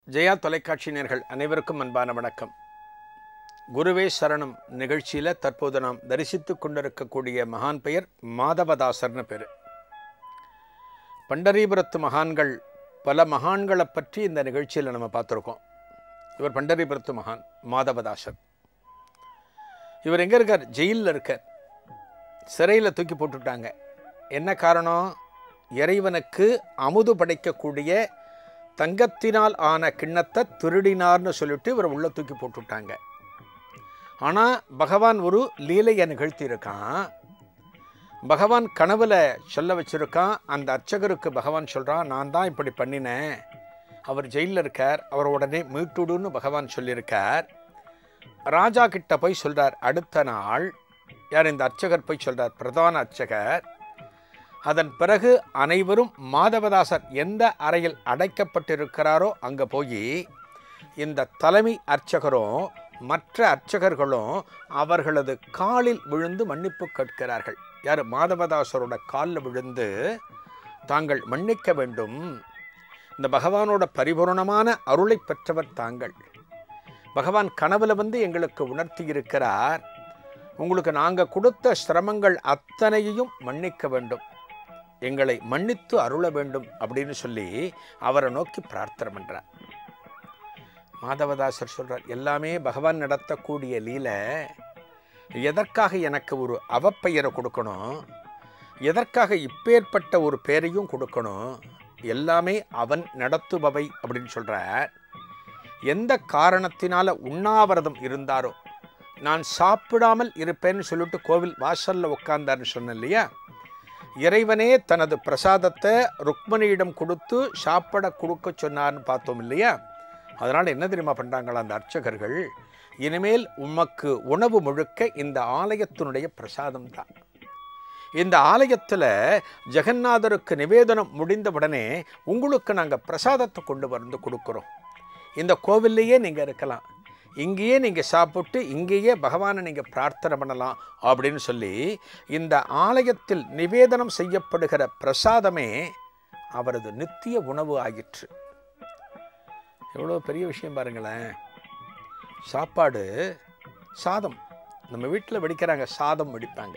ஜெயா தொலைக்காட்சி நேர்கள் அனைவருக்கும் அன்பான வணக்கம் குருவே சரணம் நிகழ்ச்சியில் தற்போது நாம் தரிசித்து கொண்டிருக்கக்கூடிய மகான் பெயர் மாதவதாசர்னு பேர் பண்டரிபுரத்து மகான்கள் பல மகான்களை பற்றி இந்த நிகழ்ச்சியில் நம்ம பார்த்துருக்கோம் இவர் பண்டரிபுரத்து மகான் மாதவதாசர் இவர் எங்கே இருக்கார் ஜெயிலில் இருக்கார் சிறையில் தூக்கி போட்டுட்டாங்க என்ன காரணம் இறைவனுக்கு அமுது படைக்கக்கூடிய தங்கத்தினால் ஆன கிண்ணத்தை திருடினார்னு சொல்லிட்டு இவரை உள்ள தூக்கி போட்டுட்டாங்க ஆனால் பகவான் ஒரு லீலையை நிகழ்த்தியிருக்கான் பகவான் கனவுல சொல்ல வச்சிருக்கான் அந்த அர்ச்சகருக்கு பகவான் சொல்கிறான் நான் தான் இப்படி பண்ணினேன் அவர் ஜெயிலில் இருக்கார் அவர் உடனே மீட்டுடுன்னு பகவான் சொல்லியிருக்கார் ராஜா கிட்ட போய் சொல்கிறார் அடுத்த நாள் யார் இந்த அர்ச்சகர் போய் சொல்கிறார் பிரதான அர்ச்சகர் அதன் பிறகு அனைவரும் மாதவதாசர் எந்த அறையில் அடைக்கப்பட்டிருக்கிறாரோ அங்கே போய் இந்த தலைமை அர்ச்சகரும் மற்ற அர்ச்சகர்களும் அவர்களது காலில் விழுந்து மன்னிப்பு கேட்கிறார்கள் யார் மாதவதாசரோட காலில் விழுந்து தாங்கள் மன்னிக்க வேண்டும் இந்த பகவானோட பரிபூர்ணமான அருளை பெற்றவர் தாங்கள் பகவான் கனவுல வந்து எங்களுக்கு உணர்த்தி இருக்கிறார் உங்களுக்கு நாங்கள் கொடுத்த சிரமங்கள் அத்தனையையும் மன்னிக்க வேண்டும் எங்களை மன்னித்து அருள வேண்டும் அப்படின்னு சொல்லி அவரை நோக்கி பிரார்த்தனை பண்ணுறார் மாதவதாசர் சொல்கிறார் எல்லாமே பகவான் நடத்தக்கூடிய லீலை எதற்காக எனக்கு ஒரு அவப்பெயரை கொடுக்கணும் எதற்காக இப்பேற்பட்ட ஒரு பேரையும் கொடுக்கணும் எல்லாமே அவன் நடத்துபவை அப்படின்னு சொல்கிறார் எந்த காரணத்தினால உண்ணாவிரதம் இருந்தாரோ நான் சாப்பிடாமல் இருப்பேன்னு சொல்லிட்டு கோவில் வாசலில் உட்கார்ந்தார்னு சொன்னேன் இல்லையா இறைவனே தனது பிரசாதத்தை ருக்மணியிடம் கொடுத்து சாப்பிட கொடுக்க சொன்னார்னு பார்த்தோம் இல்லையா அதனால் என்ன தெரியுமா பண்ணுறாங்களா அந்த அர்ச்சகர்கள் இனிமேல் உமக்கு உணவு முழுக்க இந்த ஆலயத்தினுடைய பிரசாதம் தான் இந்த ஆலயத்தில் ஜெகநாதருக்கு நிவேதனம் முடிந்தவுடனே உங்களுக்கு நாங்கள் பிரசாதத்தை கொண்டு வந்து கொடுக்குறோம் இந்த கோவில்லையே நீங்கள் இருக்கலாம் இங்கேயே நீங்கள் சாப்பிட்டு இங்கேயே பகவானை நீங்கள் பிரார்த்தனை பண்ணலாம் அப்படின்னு சொல்லி இந்த ஆலயத்தில் நிவேதனம் செய்யப்படுகிற பிரசாதமே அவரது நித்திய உணவு ஆயிற்று எவ்வளோ பெரிய விஷயம் பாருங்களேன் சாப்பாடு சாதம் நம்ம வீட்டில் வெடிக்கிறாங்க சாதம் வெடிப்பாங்க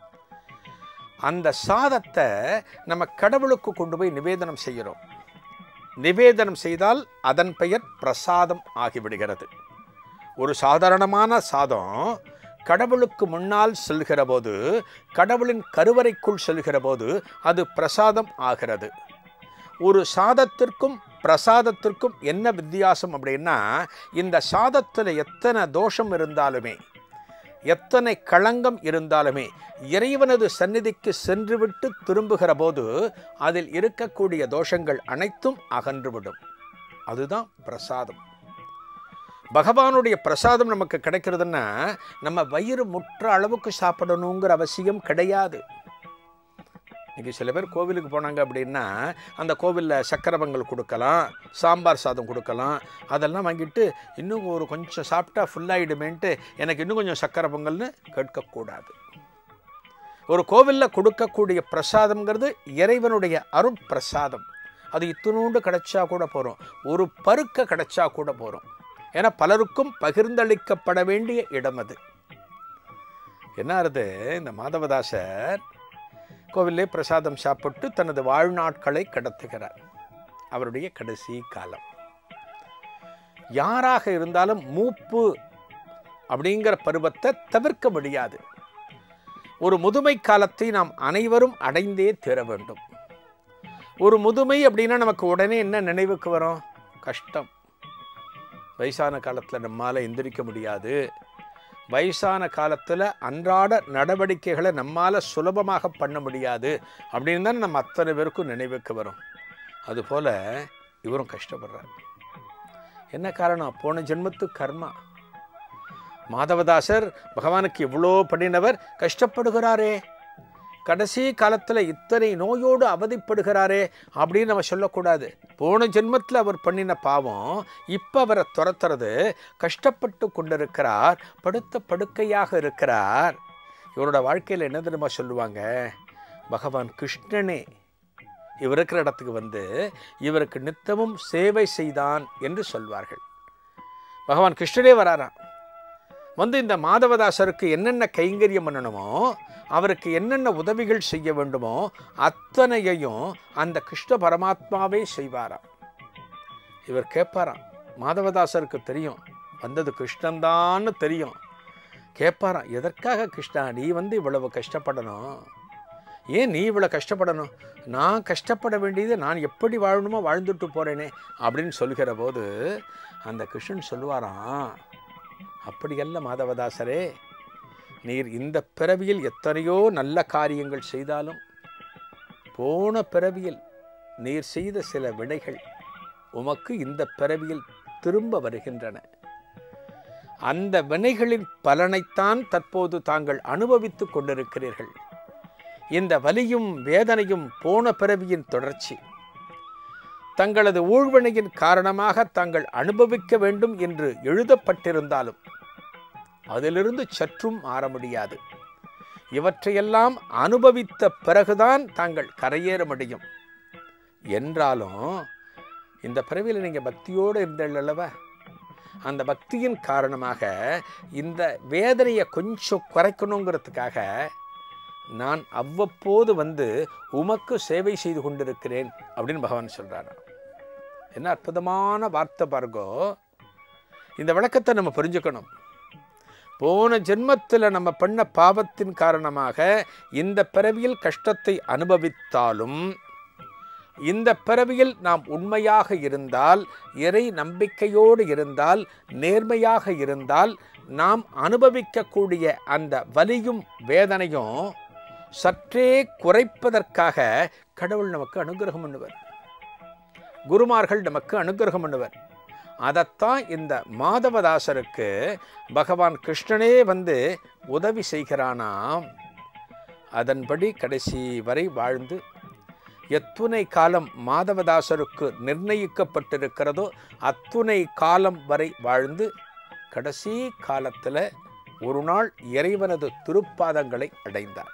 அந்த சாதத்தை நம்ம கடவுளுக்கு கொண்டு போய் நிவேதனம் செய்கிறோம் நிவேதனம் செய்தால் அதன் பெயர் பிரசாதம் ஆகிவிடுகிறது ஒரு சாதாரணமான சாதம் கடவுளுக்கு முன்னால் செல்கிற போது கடவுளின் கருவறைக்குள் செல்கிற போது அது பிரசாதம் ஆகிறது ஒரு சாதத்திற்கும் பிரசாதத்திற்கும் என்ன வித்தியாசம் அப்படின்னா இந்த சாதத்தில் எத்தனை தோஷம் இருந்தாலுமே எத்தனை களங்கம் இருந்தாலுமே இறைவனது சந்நிதிக்கு சென்றுவிட்டு திரும்புகிற போது அதில் இருக்கக்கூடிய தோஷங்கள் அனைத்தும் அகன்றுவிடும் அதுதான் பிரசாதம் பகவானுடைய பிரசாதம் நமக்கு கிடைக்கிறதுன்னா நம்ம வயிறு முற்ற அளவுக்கு சாப்பிடணுங்கிற அவசியம் கிடையாது இன்றைக்கி சில பேர் கோவிலுக்கு போனாங்க அப்படின்னா அந்த கோவிலில் சக்கரை பொங்கல் கொடுக்கலாம் சாம்பார் சாதம் கொடுக்கலாம் அதெல்லாம் வாங்கிட்டு இன்னும் ஒரு கொஞ்சம் சாப்பிட்டா ஃபுல்லாகிடுமேன்ட்டு எனக்கு இன்னும் கொஞ்சம் சக்கரை பொங்கல்னு கேட்கக்கூடாது ஒரு கோவிலில் கொடுக்கக்கூடிய பிரசாதம்ங்கிறது இறைவனுடைய அருட்பிரசாதம் அது இத்தினூண்டு கிடைச்சா கூட போகிறோம் ஒரு பருக்க கிடைச்சா கூட போகிறோம் ஏன்னா பலருக்கும் பகிர்ந்தளிக்கப்பட வேண்டிய இடம் அது என்ன ஆறுது இந்த மாதவதாசர் கோவிலே பிரசாதம் சாப்பிட்டு தனது வாழ்நாட்களை கடத்துகிறார் அவருடைய கடைசி காலம் யாராக இருந்தாலும் மூப்பு அப்படிங்கிற பருவத்தை தவிர்க்க முடியாது ஒரு முதுமை காலத்தை நாம் அனைவரும் அடைந்தே தீர வேண்டும் ஒரு முதுமை அப்படின்னா நமக்கு உடனே என்ன நினைவுக்கு வரும் கஷ்டம் வயசான காலத்தில் நம்மால் எந்திரிக்க முடியாது வயசான காலத்தில் அன்றாட நடவடிக்கைகளை நம்மால் சுலபமாக பண்ண முடியாது அப்படின்னு தான் நம்ம அத்தனை பேருக்கும் நினைவுக்கு வரும் அதுபோல் இவரும் கஷ்டப்படுறார் என்ன காரணம் போன ஜென்மத்து கர்மா மாதவதாசர் பகவானுக்கு இவ்வளோ பண்ணினவர் கஷ்டப்படுகிறாரே கடைசி காலத்தில் இத்தனை நோயோடு அவதிப்படுகிறாரே அப்படின்னு நம்ம சொல்லக்கூடாது போன ஜென்மத்தில் அவர் பண்ணின பாவம் இப்போ அவரை துரத்துறது கஷ்டப்பட்டு கொண்டிருக்கிறார் படுத்த படுக்கையாக இருக்கிறார் இவரோட வாழ்க்கையில் என்ன தெரியுமா சொல்லுவாங்க பகவான் கிருஷ்ணனே இவர் இருக்கிற இடத்துக்கு வந்து இவருக்கு நித்தமும் சேவை செய்தான் என்று சொல்வார்கள் பகவான் கிருஷ்ணரே வராராம் வந்து இந்த மாதவதாசருக்கு என்னென்ன கைங்கரியம் பண்ணணுமோ அவருக்கு என்னென்ன உதவிகள் செய்ய வேண்டுமோ அத்தனையையும் அந்த கிருஷ்ண பரமாத்மாவே செய்வாராம் இவர் கேட்பாராம் மாதவதாசருக்கு தெரியும் வந்தது கிருஷ்ணன்தான்னு தெரியும் கேட்பாராம் எதற்காக கிருஷ்ணா நீ வந்து இவ்வளவு கஷ்டப்படணும் ஏன் நீ இவ்வளோ கஷ்டப்படணும் நான் கஷ்டப்பட வேண்டியது நான் எப்படி வாழணுமோ வாழ்ந்துட்டு போகிறேனே அப்படின்னு சொல்கிற போது அந்த கிருஷ்ணன் சொல்லுவாராம் அப்படியல்ல மாதவதாசரே நீர் இந்த பிறவியில் எத்தனையோ நல்ல காரியங்கள் செய்தாலும் போன பிறவியில் நீர் செய்த சில வினைகள் உமக்கு இந்த பிறவியில் திரும்ப வருகின்றன அந்த வினைகளின் பலனைத்தான் தற்போது தாங்கள் அனுபவித்துக் கொண்டிருக்கிறீர்கள் இந்த வலியும் வேதனையும் போன பிறவியின் தொடர்ச்சி தங்களது ஊழ்வினையின் காரணமாக தாங்கள் அனுபவிக்க வேண்டும் என்று எழுதப்பட்டிருந்தாலும் அதிலிருந்து சற்றும் மாற முடியாது இவற்றையெல்லாம் அனுபவித்த பிறகுதான் தாங்கள் கரையேற முடியும் என்றாலும் இந்த பிறவியில் நீங்கள் பக்தியோடு இருந்தீர்கள் அல்லவா அந்த பக்தியின் காரணமாக இந்த வேதனையை கொஞ்சம் குறைக்கணுங்கிறதுக்காக நான் அவ்வப்போது வந்து உமக்கு சேவை செய்து கொண்டிருக்கிறேன் அப்படின்னு பகவான் சொல்றாரு என்ன அற்புதமான வார்த்தை பாருங்கோ இந்த விளக்கத்தை நம்ம புரிஞ்சுக்கணும் போன ஜென்மத்தில் நம்ம பண்ண பாவத்தின் காரணமாக இந்த பிறவியில் கஷ்டத்தை அனுபவித்தாலும் இந்த பிறவியில் நாம் உண்மையாக இருந்தால் இறை நம்பிக்கையோடு இருந்தால் நேர்மையாக இருந்தால் நாம் அனுபவிக்கக்கூடிய அந்த வலியும் வேதனையும் சற்றே குறைப்பதற்காக கடவுள் நமக்கு அனுகிரகம் பண்ணுவர் குருமார்கள் நமக்கு அனுகிரகம் பண்ணுவர் அதைத்தான் இந்த மாதவதாசருக்கு பகவான் கிருஷ்ணனே வந்து உதவி செய்கிறானாம் அதன்படி கடைசி வரை வாழ்ந்து எத்துணை காலம் மாதவதாசருக்கு நிர்ணயிக்கப்பட்டிருக்கிறதோ அத்துணை காலம் வரை வாழ்ந்து கடைசி காலத்தில் ஒரு நாள் இறைவனது திருப்பாதங்களை அடைந்தார்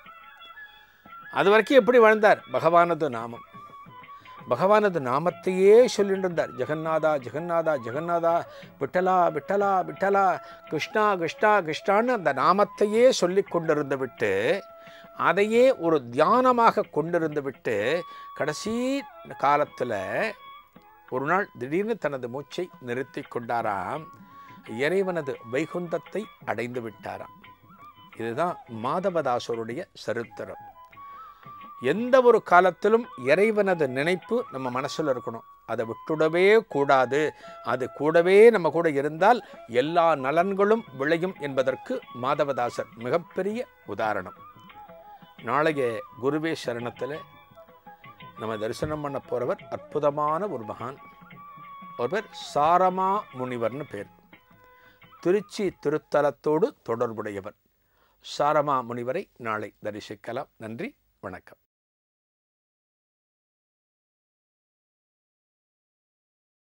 அது வரைக்கும் எப்படி வாழ்ந்தார் பகவானது நாமம் பகவானது நாமத்தையே சொல்லிட்டு இருந்தார் ஜெகநாதா ஜெகநாதா ஜெகநாதா விட்டலா விட்டலா விட்டலா கிருஷ்ணா கிருஷ்ணா கிருஷ்ணான்னு அந்த நாமத்தையே சொல்லி கொண்டிருந்து விட்டு அதையே ஒரு தியானமாக கொண்டிருந்து விட்டு கடைசி காலத்தில் ஒரு நாள் திடீர்னு தனது மூச்சை நிறுத்தி கொண்டாராம் இறைவனது வைகுந்தத்தை அடைந்து விட்டாராம் இதுதான் மாதவதாசருடைய சரித்திரம் எந்த ஒரு காலத்திலும் இறைவனது நினைப்பு நம்ம மனசில் இருக்கணும் அதை விட்டுடவே கூடாது அது கூடவே நம்ம கூட இருந்தால் எல்லா நலன்களும் விளையும் என்பதற்கு மாதவதாசர் மிகப்பெரிய உதாரணம் நாளைய குருவே சரணத்தில் நம்ம தரிசனம் பண்ண போகிறவர் அற்புதமான ஒரு மகான் ஒருவர் சாரமா முனிவர்னு பேர் திருச்சி திருத்தலத்தோடு தொடர்புடையவர் சாரமா முனிவரை நாளை தரிசிக்கலாம் நன்றி வணக்கம்